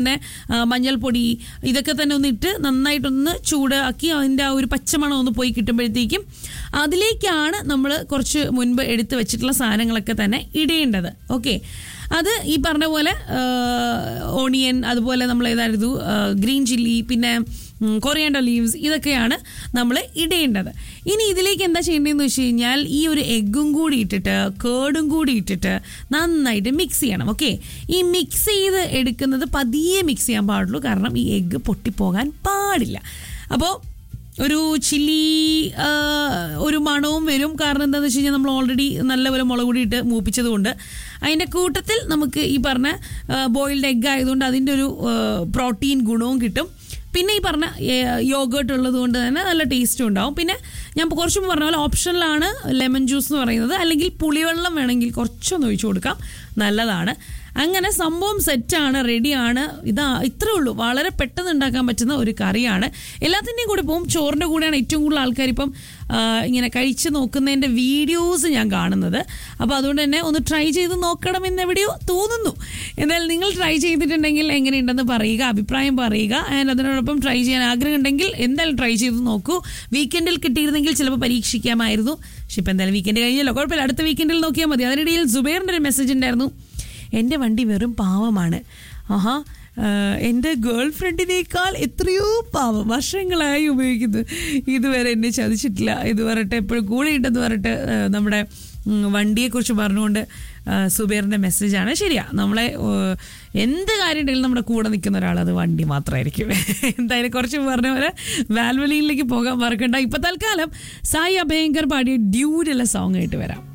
തന്നെ ആ, മഞ്ഞൾപ്പൊടി ഇതൊക്കെ തന്നെ ഒന്ന് ഇട്ട് നന്നായിട്ടൊന്ന് ചൂടാക്കി അതിൻ്റെ ആ ഒരു പച്ചമണം ഒന്ന് പോയി കിട്ടുമ്പോഴത്തേക്കും അതിലേക്കാണ് നമ്മൾ കുറച്ച് മുൻപ് എടുത്തു വെച്ചിട്ടുള്ള സാധനങ്ങളൊക്കെ തന്നെ ഇടേണ്ടത് ഓക്കെ അത് ഈ പറഞ്ഞ പോലെ ഓണിയൻ അതുപോലെ നമ്മൾ ഏതായിരുന്നു ഗ്രീൻ ചില്ലി പിന്നെ കൊറിയാണ്ടർ ലീവ്സ് ഇതൊക്കെയാണ് നമ്മൾ ഇടേണ്ടത് ഇനി ഇതിലേക്ക് എന്താ ചെയ്യേണ്ടതെന്ന് വെച്ച് കഴിഞ്ഞാൽ ഈ ഒരു എഗ്ഗും കൂടി ഇട്ടിട്ട് കേടും കൂടി ഇട്ടിട്ട് നന്നായിട്ട് മിക്സ് ചെയ്യണം ഓക്കെ ഈ മിക്സ് ചെയ്ത് എടുക്കുന്നത് പതിയെ മിക്സ് ചെയ്യാൻ പാടുള്ളൂ കാരണം ഈ എഗ്ഗ് പൊട്ടിപ്പോകാൻ പാടില്ല അപ്പോൾ ഒരു ചില്ലി ആ, ഒരു മണവും വരും കാരണം എന്താണെന്ന് വെച്ച് കഴിഞ്ഞാൽ നമ്മൾ ഓൾറെഡി നല്ലപോലെ മുളക് പൊടി ഇട്ട് മൂപ്പിച്ചത് കൊണ്ട് അതിൻ്റെ കൂട്ടത്തിൽ നമുക്ക് ഈ പറഞ്ഞ ബോയിൽഡ് എഗ് ആയതുകൊണ്ട് അതിൻ്റെ ഒരു പ്രോട്ടീൻ ഗുണവും കിട്ടും പിന്നെ ഈ പറഞ്ഞ യോഗേർട്ട് ഉള്ളത് കൊണ്ട് തന്നെ നല്ല ടേസ്റ്റും ഉണ്ടാവും പിന്നെ ഞാൻ ഇപ്പോൾ കുറച്ച് മുമ്പ് പറഞ്ഞ പോലെ ഓപ്ഷനിലാണ് ലെമൺ ജ്യൂസ് എന്ന് പറയുന്നത് അല്ലെങ്കിൽ പുളിവെള്ളം വേണമെങ്കിൽ കുറച്ചൊന്ന് ഒഴിച്ചു കൊടുക്കാം നല്ലതാണ് അങ്ങനെ സംഭവം സെറ്റാണ് റെഡിയാണ് ഇതാ ഇത്രേ ഉള്ളൂ വളരെ പെട്ടെന്ന് ഉണ്ടാക്കാൻ പറ്റുന്ന ഒരു കറിയാണ് എല്ലാത്തിൻ്റെയും കൂടെ പോകും ചോറിൻ്റെ കൂടെയാണ് ഏറ്റവും കൂടുതൽ ആൾക്കാർ ഇപ്പം ആ, ഇങ്ങനെ കഴിച്ച് നോക്കുന്നതിൻ്റെ വീഡിയോസ് ഞാൻ കാണുന്നത് അപ്പോൾ അതുകൊണ്ട് തന്നെ ഒന്ന് ട്രൈ ചെയ്ത് നോക്കണമെന്ന് എവിടെയോ തോന്നുന്നു എന്തായാലും നിങ്ങൾ ട്രൈ ചെയ്തിട്ടുണ്ടെങ്കിൽ എങ്ങനെയുണ്ടെന്ന് പറയുക അഭിപ്രായം പറയുക ആൻഡ് അതിനോടൊപ്പം ട്രൈ ചെയ്യാൻ ആഗ്രഹം ഉണ്ടെങ്കിൽ എന്തായാലും ട്രൈ ചെയ്ത് നോക്കൂ വീക്കെൻഡിൽ കിട്ടിയിരുന്നെങ്കിൽ ചിലപ്പോൾ പരീക്ഷിക്കാമായിരുന്നു പക്ഷെ ഇപ്പം എന്തായാലും വീക്കെൻഡ് കഴിഞ്ഞല്ലോ കുഴപ്പമില്ല അടുത്ത വീക്കെൻഡിൽ നോക്കിയാൽ മതി അതിനിടയിൽ സുബൈറിൻ്റെ ഒരു മെസ്സേജ് ഉണ്ടായിരുന്നു എൻ്റെ വണ്ടി വെറും പാവമാണ് ആഹാ ആഹ് എൻ്റെ ഗേൾ ഫ്രണ്ടിനേക്കാൾ എത്രയോ പാവം വർഷങ്ങളായി ഉപയോഗിക്കുന്നു ഇതുവരെ എന്നെ ചതിച്ചിട്ടില്ല ഇത് പറയട്ടെ എപ്പോഴും കൂടെ ഉണ്ടെന്ന് പറയട്ടെ ആഹ് നമ്മുടെ ഉം, വണ്ടിയെക്കുറിച്ച് പറഞ്ഞുകൊണ്ട് ആഹ് സുബൈറിൻ്റെ മെസ്സേജാണ് ശരിയാ നമ്മളെ ആഹ് എന്ത് കാര്യം ഉണ്ടെങ്കിലും നമ്മുടെ കൂടെ നിൽക്കുന്ന ഒരാൾ അത് വണ്ടി മാത്രമായിരിക്കും എന്തായാലും കുറച്ച് മുമ്പ് പറഞ്ഞ പോലെ വാൽവലിയിലേക്ക് പോകാൻ മറക്കണ്ട ഇപ്പം തൽക്കാലം സായി അഭയങ്കർ പാടിയ ഡ്യൂരുള്ള സോങ് ആയിട്ട് വരാം